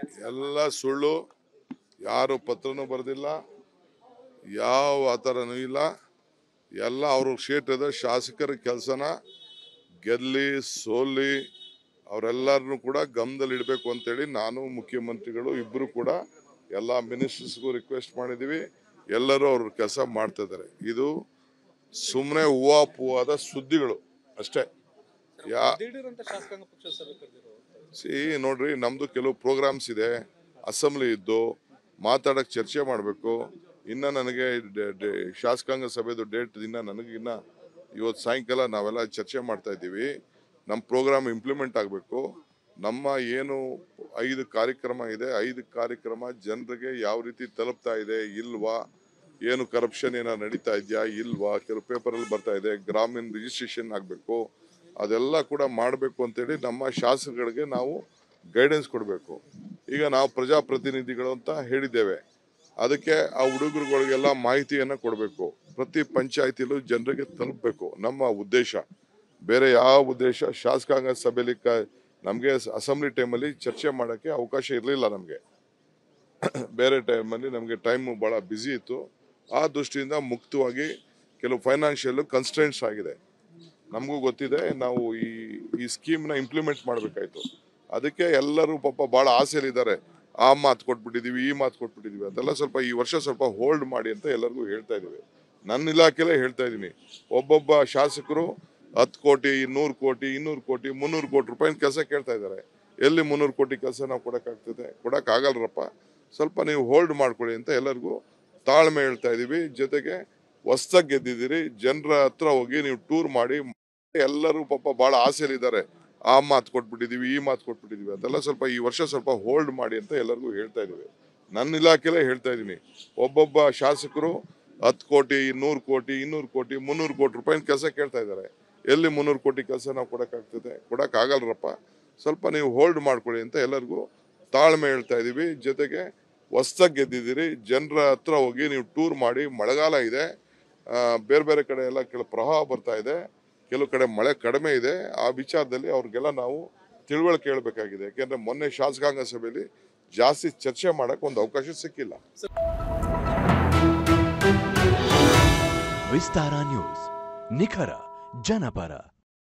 ಎಲ್ಲ ಸುಳ್ಳು ಯಾರು ಪತ್ರನೂ ಬರೆದಿಲ್ಲ ಯಾವ ಆ ಥರನೂ ಇಲ್ಲ ಎಲ್ಲ ಅವ್ರ ಕ್ಷೇತ್ರದ ಶಾಸಕರ ಕೆಲಸನ ಗೆಲ್ಲಿ ಸೋಲಿ ಅವರೆಲ್ಲರನ್ನು ಕೂಡ ಗಮನದಲ್ಲಿ ಇಡಬೇಕು ಅಂತೇಳಿ ನಾನು ಮುಖ್ಯಮಂತ್ರಿಗಳು ಇಬ್ಬರು ಕೂಡ ಎಲ್ಲ ಮಿನಿಸ್ಟರ್ಸ್ಗೂ ರಿಕ್ವೆಸ್ಟ್ ಮಾಡಿದ್ದೀವಿ ಎಲ್ಲರೂ ಅವ್ರ ಕೆಲಸ ಮಾಡ್ತಾ ಇದ್ದಾರೆ ಇದು ಸುಮ್ಮನೆ ಹೂವಾಪೂವಾದ ಸುದ್ದಿಗಳು ಅಷ್ಟೇ ಯಾ ದಿಢೀರಂತ ಶಾಸಕಾಂಗ ಪಕ್ಷ ಸಭೆ ಕರೆದಿರೋ ಸಿ ನೋಡ್ರಿ ನಮ್ದು ಕೆಲವು ಪ್ರೋಗ್ರಾಮ್ಸ್ ಇದೆ ಅಸೆಂಬ್ಲಿ ಇದ್ದು ಮಾತಾಡಕ್ ಚರ್ಚೆ ಮಾಡಬೇಕು ಇನ್ನ ನನಗೆ ಡೆ- ಡೆ- ಶಾಸಕಾಂಗ ಸಭೆದು ಡೇಟ್ ಇನ್ನ ನನಗೆ ಇನ್ನ ಇವತ್ತು ಸಾಯಂಕಾಲ ನಾವೆಲ್ಲ ಚರ್ಚೆ ಮಾಡ್ತಾ ಇದ್ದೀವಿ ನಮ್ಮ ಪ್ರೋಗ್ರಾಮ್ ಇಂಪ್ಲಿಮೆಂಟ್ ಆಗಬೇಕು ನಮ್ಮ ಏನು ಐದು ಕಾರ್ಯಕ್ರಮ ಇದೆ ಐದು ಕಾರ್ಯಕ್ರಮ ಜನರಿಗೆ ಯಾವ ರೀತಿ ತಲುಪ್ತಾ ಇದೆ ಇಲ್ವಾ ಏನು ಕರಪ್ಷನ್ ಏನೋ ನಡೀತಾ ಇದೆಯಾ ಇಲ್ವಾ ಕೆಲವು ಪೇಪರಲ್ಲಿ ಬರ್ತಾ ಇದೆ ಗ್ರಾಮೀಣ ರಿಜಿಸ್ಟ್ರೇಷನ್ ಆಗಬೇಕು ಅದೆಲ್ಲ ಕೂಡ ಮಾಡಬೇಕು ಅಂತೇಳಿ ನಮ್ಮ ಶಾಸಕರಿಗೆ ನಾವು ಗೈಡೆನ್ಸ್ ಕೊಡಬೇಕು ಈಗ ನಾವು ಪ್ರಜಾಪ್ರತಿನಿಧಿಗಳು ಅಂತ ಹೇಳಿದ್ದೇವೆ ಅದಕ್ಕೆ ಆ ಹುಡುಗರುಗಳಿಗೆಲ್ಲ ಮಾಹಿತಿಯನ್ನು ಕೊಡಬೇಕು ಪ್ರತಿ ಪಂಚಾಯತಿಲೂ ಜನರಿಗೆ ತಲುಪಬೇಕು ನಮ್ಮ ಉದ್ದೇಶ ಬೇರೆ ಯಾವ ಉದ್ದೇಶ ಶಾಸಕಾಂಗ ಸಭೆಯಲ್ಲಿ ಕ ನಮಗೆ ಅಸೆಂಬ್ಲಿ ಟೈಮಲ್ಲಿ ಚರ್ಚೆ ಮಾಡೋಕ್ಕೆ ಅವಕಾಶ ಇರಲಿಲ್ಲ ನಮಗೆ ಬೇರೆ ಟೈಮಲ್ಲಿ ನಮಗೆ ಟೈಮು ಭಾಳ ಬ್ಯುಸಿ ಇತ್ತು ಆ ದೃಷ್ಟಿಯಿಂದ ಮುಕ್ತವಾಗಿ ಕೆಲವು ಫೈನಾನ್ಷಿಯಲ್ ಕನ್ಸ್ಟೆಂಟ್ಸ್ ಆಗಿದೆ ನಮಗೂ ಗೊತ್ತಿದೆ ನಾವು ಈ ಈ ಸ್ಕೀಮ್ನ ಇಂಪ್ಲಿಮೆಂಟ್ ಮಾಡಬೇಕಾಯ್ತು ಅದಕ್ಕೆ ಎಲ್ಲರೂ ಪಾಪ ಭಾಳ ಆಸೆಯಲ್ಲಿದ್ದಾರೆ ಆ ಮಾತು ಕೊಟ್ಬಿಟ್ಟಿದೀವಿ ಈ ಮಾತು ಕೊಟ್ಬಿಟ್ಟಿದೀವಿ ಅದೆಲ್ಲ ಸ್ವಲ್ಪ ಈ ವರ್ಷ ಸ್ವಲ್ಪ ಹೋಲ್ಡ್ ಮಾಡಿ ಅಂತ ಎಲ್ಲರಿಗೂ ಹೇಳ್ತಾ ಇದೀವಿ ನನ್ನ ಇಲಾಖೆಲೇ ಹೇಳ್ತಾ ಇದ್ದೀನಿ ಒಬ್ಬೊಬ್ಬ ಶಾಸಕರು ಹತ್ತು ಕೋಟಿ ನೂರು ಕೋಟಿ ಇನ್ನೂರು ಕೋಟಿ ಮುನ್ನೂರು ಕೋಟಿ ರೂಪಾಯಿನ ಕೆಲಸ ಕೇಳ್ತಾ ಇದ್ದಾರೆ ಎಲ್ಲಿ ಮುನ್ನೂರು ಕೋಟಿ ಕೆಲಸ ನಾವು ಕೊಡೋಕ್ಕಾಗ್ತದೆ ಕೊಡೋಕ್ಕಾಗಲ್ರಪ್ಪ ಸ್ವಲ್ಪ ನೀವು ಹೋಲ್ಡ್ ಮಾಡ್ಕೊಳ್ಳಿ ಅಂತ ಎಲ್ಲರಿಗೂ ತಾಳ್ಮೆ ಹೇಳ್ತಾ ಇದೀವಿ ಜೊತೆಗೆ ಹೊಸ್ದಾಗಿ ಗೆದ್ದಿದ್ದೀರಿ ಜನರ ಹತ್ರ ಹೋಗಿ ನೀವು ಟೂರ್ ಮಾಡಿ ಎಲ್ಲರೂ ಪಾಪ ಭಾಳ ಆಸೆಯಲ್ಲಿದ್ದಾರೆ ಆ ಮಾತು ಕೊಟ್ಬಿಟ್ಟಿದೀವಿ ಈ ಮಾತು ಕೊಟ್ಬಿಟ್ಟಿದೀವಿ ಅದೆಲ್ಲ ಸ್ವಲ್ಪ ಈ ವರ್ಷ ಸ್ವಲ್ಪ ಹೋಲ್ಡ್ ಮಾಡಿ ಅಂತ ಎಲ್ಲರಿಗೂ ಹೇಳ್ತಾ ಇದೀವಿ ನನ್ನ ಇಲಾಖೆಲೇ ಹೇಳ್ತಾ ಇದ್ದೀನಿ ಒಬ್ಬೊಬ್ಬ ಶಾಸಕರು ಹತ್ತು ಕೋಟಿ ನೂರು ಕೋಟಿ ಇನ್ನೂರು ಕೋಟಿ ಮುನ್ನೂರು ಕೋಟಿ ರೂಪಾಯಿನ ಕೆಲಸ ಕೇಳ್ತಾ ಇದ್ದಾರೆ ಎಲ್ಲಿ ಮುನ್ನೂರು ಕೋಟಿ ಕೆಲಸ ನಾವು ಕೊಡೋಕ್ಕಾಗ್ತದೆ ಕೊಡೋಕ್ಕಾಗಲ್ರಪ್ಪ ಸ್ವಲ್ಪ ನೀವು ಹೋಲ್ಡ್ ಮಾಡ್ಕೊಳ್ಳಿ ಅಂತ ಎಲ್ಲರಿಗೂ ತಾಳ್ಮೆ ಹೇಳ್ತಾ ಇದೀವಿ ಜೊತೆಗೆ ಹೊಸ್ದಾಗಿ ಗೆದ್ದಿದ್ದೀರಿ ಜನರ ಹತ್ರ ಹೋಗಿ ನೀವು ಟೂರ್ ಮಾಡಿ ಮಳೆಗಾಲ ಇದೆ ಆ, ಬೇರೆ ಬೇರೆ ಕಡೆ ಎಲ್ಲ ಕೆಲ ಪ್ರವಾಹ ಬರ್ತಾ ಇದೆ ಕೆಲವು ಕಡೆ ಮಳೆ ಕಡಿಮೆ ಇದೆ ಆ ವಿಚಾರದಲ್ಲಿ ಅವ್ರಿಗೆಲ್ಲ ನಾವು ತಿಳುವಳಿಕೆ ಹೇಳ್ಬೇಕಾಗಿದೆ ಯಾಕೆಂದ್ರೆ ಮೊನ್ನೆ ಶಾಸಕಾಂಗ ಸಭೆಯಲ್ಲಿ ಜಾಸ್ತಿ ಚರ್ಚೆ ಮಾಡಕ್ ಒಂದು ಅವಕಾಶ ಸಿಕ್ಕಿಲ್ಲ ವಿಸ್ತಾರ ನ್ಯೂಸ್ ನಿಖರ ಜನಪರ